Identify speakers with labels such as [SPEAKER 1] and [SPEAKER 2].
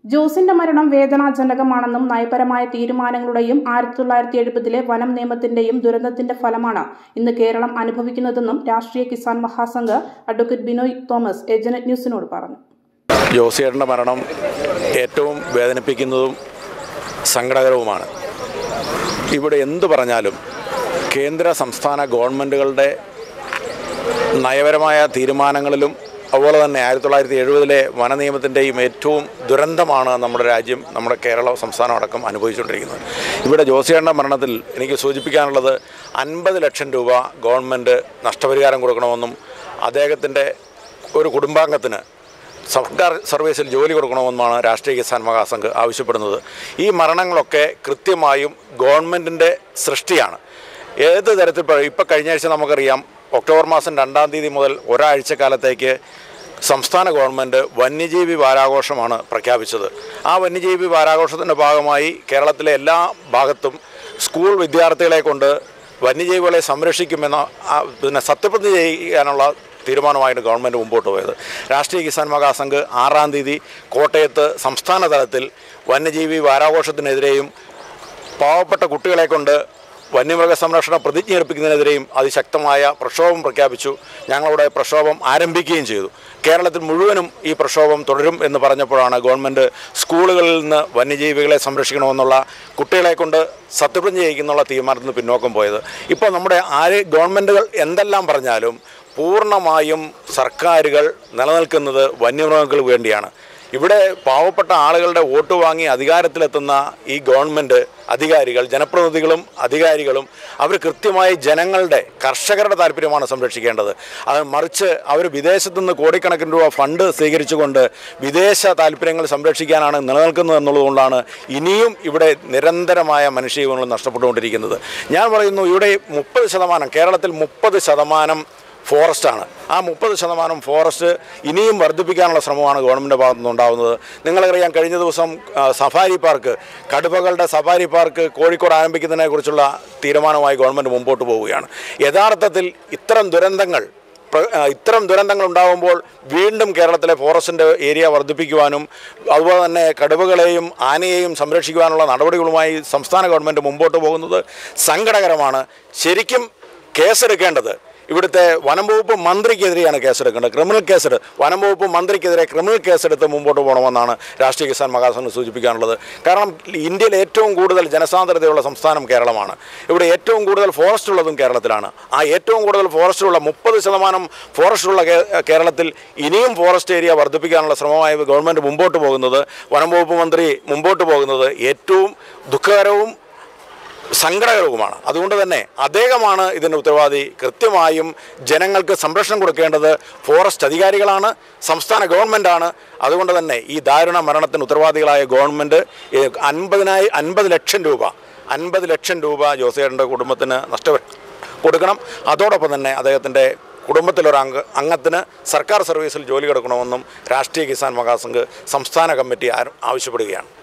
[SPEAKER 1] ജോസിന്റെ മരണം വേദനാജനകമാണെന്നും നയപരമായ തീരുമാനങ്ങളുടെയും ആയിരത്തി തൊള്ളായിരത്തി എഴുപതിലെ വനം നിയമത്തിന്റെയും ദുരന്തത്തിന്റെ ഫലമാണ് ഇന്ന് കേരളം അനുഭവിക്കുന്നതെന്നും രാഷ്ട്രീയ കിസാൻ മഹാസംഘ് അഡ്വക്കേറ്റ് ബിനോയ് തോമസ് ഏജനറ്റ് ന്യൂസിനോട് പറഞ്ഞു
[SPEAKER 2] ജോസിയേട്ടൻ്റെ മരണം ഏറ്റവും വേദനിപ്പിക്കുന്നതും സങ്കടകരവുമാണ് ഇവിടെ എന്തു പറഞ്ഞാലും കേന്ദ്ര സംസ്ഥാന ഗവൺമെൻറ്റുകളുടെ നയപരമായ തീരുമാനങ്ങളിലും അതുപോലെ തന്നെ ആയിരത്തി തൊള്ളായിരത്തി എഴുപതിലെ വനനിയമത്തിൻ്റെയും ഏറ്റവും ദുരന്തമാണ് നമ്മുടെ രാജ്യം നമ്മുടെ കേരള സംസ്ഥാനം അടക്കം അനുഭവിച്ചുകൊണ്ടിരിക്കുന്നത് ഇവിടെ ജോസിയേട്ടൻ്റെ മരണത്തിൽ എനിക്ക് സൂചിപ്പിക്കാനുള്ളത് അൻപത് ലക്ഷം രൂപ ഗവൺമെൻറ് നഷ്ടപരിഹാരം കൊടുക്കണമെന്നും അദ്ദേഹത്തിൻ്റെ ഒരു കുടുംബാംഗത്തിന് സർക്കാർ സർവീസിൽ ജോലി കൊടുക്കണമെന്നാണ് രാഷ്ട്രീയ കിസാൻ മഹാസംഘ് ആവശ്യപ്പെടുന്നത് ഈ മരണങ്ങളൊക്കെ കൃത്യമായും ഗവൺമെൻറ്റിൻ്റെ സൃഷ്ടിയാണ് ഏത് തരത്തിൽ ഇപ്പോൾ കഴിഞ്ഞ ആഴ്ച നമുക്കറിയാം ഒക്ടോബർ മാസം രണ്ടാം തീയതി മുതൽ ഒരാഴ്ച കാലത്തേക്ക് സംസ്ഥാന ഗവൺമെൻറ് വന്യജീവി വാരാഘോഷമാണ് പ്രഖ്യാപിച്ചത് ആ വന്യജീവി വാരാഘോഷത്തിൻ്റെ ഭാഗമായി കേരളത്തിലെ എല്ലാ ഭാഗത്തും സ്കൂൾ വിദ്യാർത്ഥികളെ കൊണ്ട് വന്യജീവികളെ സംരക്ഷിക്കുമെന്ന ആ, പിന്നെ സത്യപ്രതിജ്ഞ ചെയ്യാനുള്ള തീരുമാനമായിട്ട് ഗവൺമെൻറ് മുമ്പോട്ട് പോയത് രാഷ്ട്രീയ കിസാൻ മഹാസംഘ് ആറാം തീയതി കോട്ടയത്ത് സംസ്ഥാന തലത്തിൽ വന്യജീവി വാരാഘോഷത്തിനെതിരെയും പാവപ്പെട്ട കുട്ടികളെ കൊണ്ട് വന്യമൃഗ സംരക്ഷണ പ്രതിജ്ഞ എടുപ്പിക്കുന്നതിനെതിരെയും അതിശക്തമായ പ്രക്ഷോഭം പ്രഖ്യാപിച്ചു ഞങ്ങളുടെ പ്രക്ഷോഭം ആരംഭിക്കുകയും ചെയ്തു കേരളത്തിൽ മുഴുവനും ഈ പ്രക്ഷോഭം തുടരും എന്ന് പറഞ്ഞപ്പോഴാണ് ഗവൺമെൻറ് സ്കൂളുകളിൽ നിന്ന് വന്യജീവികളെ സംരക്ഷിക്കണമെന്നുള്ള കുട്ടികളെ കൊണ്ട് സത്യപ്രതിജ്ഞ ചെയ്യിക്കുന്നുള്ള തീരുമാനത്തിൽ നിന്ന് പിന്നോക്കം പോയത് ഇപ്പോൾ നമ്മുടെ ആര് ഗവൺമെൻറ്റുകൾ എന്തെല്ലാം പറഞ്ഞാലും പൂർണ്ണമായും സർക്കാരുകൾ നിലനിൽക്കുന്നത് വന്യമൃഗങ്ങൾക്ക് വേണ്ടിയാണ് ഇവിടെ പാവപ്പെട്ട ആളുകളുടെ വോട്ട് വാങ്ങി അധികാരത്തിലെത്തുന്ന ഈ ഗവൺമെൻറ് അധികാരികൾ ജനപ്രതിനിധികളും അധികാരികളും അവർ കൃത്യമായി ജനങ്ങളുടെ കർഷകരുടെ താല്പര്യമാണ് സംരക്ഷിക്കേണ്ടത് അത് മറിച്ച് അവർ വിദേശത്തു നിന്ന് കോടിക്കണക്കിന് രൂപ ഫണ്ട് സ്വീകരിച്ചുകൊണ്ട് വിദേശ താല്പര്യങ്ങൾ സംരക്ഷിക്കാനാണ് നിലനിൽക്കുന്നത് എന്നുള്ളതുകൊണ്ടാണ് ഇനിയും ഇവിടെ നിരന്തരമായ മനുഷ്യജീവനങ്ങൾ നഷ്ടപ്പെട്ടുകൊണ്ടിരിക്കുന്നത് ഞാൻ പറയുന്നു ഇവിടെ മുപ്പത് ശതമാനം കേരളത്തിൽ മുപ്പത് ശതമാനം ഫോറസ്റ്റാണ് ആ മുപ്പത് ശതമാനം ഫോറസ്റ്റ് ഇനിയും വർദ്ധിപ്പിക്കാനുള്ള ശ്രമമാണ് ഗവൺമെൻറ് ഭാഗത്തു നിന്നുണ്ടാകുന്നത് നിങ്ങൾക്കറിയാം കഴിഞ്ഞ ദിവസം ആ, സഫാരി പാർക്ക് കടുവകളുടെ സഫാരി പാർക്ക് കോഴിക്കോട് ആരംഭിക്കുന്നതിനെക്കുറിച്ചുള്ള തീരുമാനമായി ഗവൺമെൻറ് മുമ്പോട്ട് പോവുകയാണ് യഥാർത്ഥത്തിൽ ഇത്തരം ദുരന്തങ്ങൾ പ്ര- ആ, ഇത്തരം ദുരന്തങ്ങൾ ഉണ്ടാകുമ്പോൾ വീണ്ടും കേരളത്തിലെ ഫോറസ്റ്റിൻ്റെ ഏരിയ വർദ്ധിപ്പിക്കുവാനും അതുപോലെ തന്നെ കടുവകളെയും ആനയെയും സംരക്ഷിക്കുവാനുള്ള നടപടികളുമായി സംസ്ഥാന ഗവൺമെൻറ് മുമ്പോട്ട് പോകുന്നത് സങ്കടകരമാണ് ശരിക്കും കേസെടുക്കേണ്ടത് ഇവിടുത്തെ വനം വകുപ്പ് മന്ത്രിക്കെതിരെയാണ് കേസെടുക്കേണ്ടത് ക്രിമിനൽ കേസെടു വനം വകുപ്പ് മന്ത്രിക്കെതിരെ ക്രിമിനൽ കേസെടുത്ത് മുമ്പോട്ട് പോകണമെന്നാണ് രാഷ്ട്രീയ കിസാൻ മഹാസംഘ് സൂചിപ്പിക്കാനുള്ളത് കാരണം ഇന്ത്യയിൽ ഏറ്റവും കൂടുതൽ ജനസാന്ദ്രതയുള്ള സംസ്ഥാനം കേരളമാണ് ഇവിടെ ഏറ്റവും കൂടുതൽ ഫോറസ്റ്റ് ഉള്ളതും കേരളത്തിലാണ് ആ ഏറ്റവും കൂടുതൽ ഫോറസ്റ്റ് ഉള്ള മുപ്പത് ശതമാനം ഫോറസ്റ്റ് ഉള്ള കേ- കേരളത്തിൽ ഇനിയും ഫോറസ്റ്റ് ഏരിയ വർദ്ധിപ്പിക്കാനുള്ള ശ്രമമായി ഗവൺമെൻറ് മുമ്പോട്ട് പോകുന്നത് വനം വകുപ്പ് മന്ത്രി മുമ്പോട്ട് പോകുന്നത് ഏറ്റവും ദുഃഖകരവും സങ്കടകരവുമാണ് അതുകൊണ്ട് തന്നെ അദ്ദേഹമാണ് ഇതിൻ്റെ ഉത്തരവാദി കൃത്യമായും ജനങ്ങൾക്ക് സംരക്ഷണം കൊടുക്കേണ്ടത് ഫോറസ്റ്റ് അധികാരികളാണ് സംസ്ഥാന ഗവൺമെൻറ്റാണ് അതുകൊണ്ട് തന്നെ ഈ ദാരുണ മരണത്തിന് ഉത്തരവാദികളായ ഗവൺമെൻറ് ഏഹ്, അൻപതിനായി അൻപത് ലക്ഷം രൂപ അൻപത് ലക്ഷം രൂപ ജോസേട്ടൻ്റെ കുടുംബത്തിന് നഷ്ട കൊടുക്കണം അതോടൊപ്പം തന്നെ അദ്ദേഹത്തിൻ്റെ കുടുംബത്തിലൊരു അംഗ അംഗത്തിന് സർക്കാർ സർവീസിൽ ജോലി കൊടുക്കണമെന്നും രാഷ്ട്രീയ കിസാൻ മഹാസംഘ് സംസ്ഥാന കമ്മിറ്റി ആരും ആവശ്യപ്പെടുകയാണ്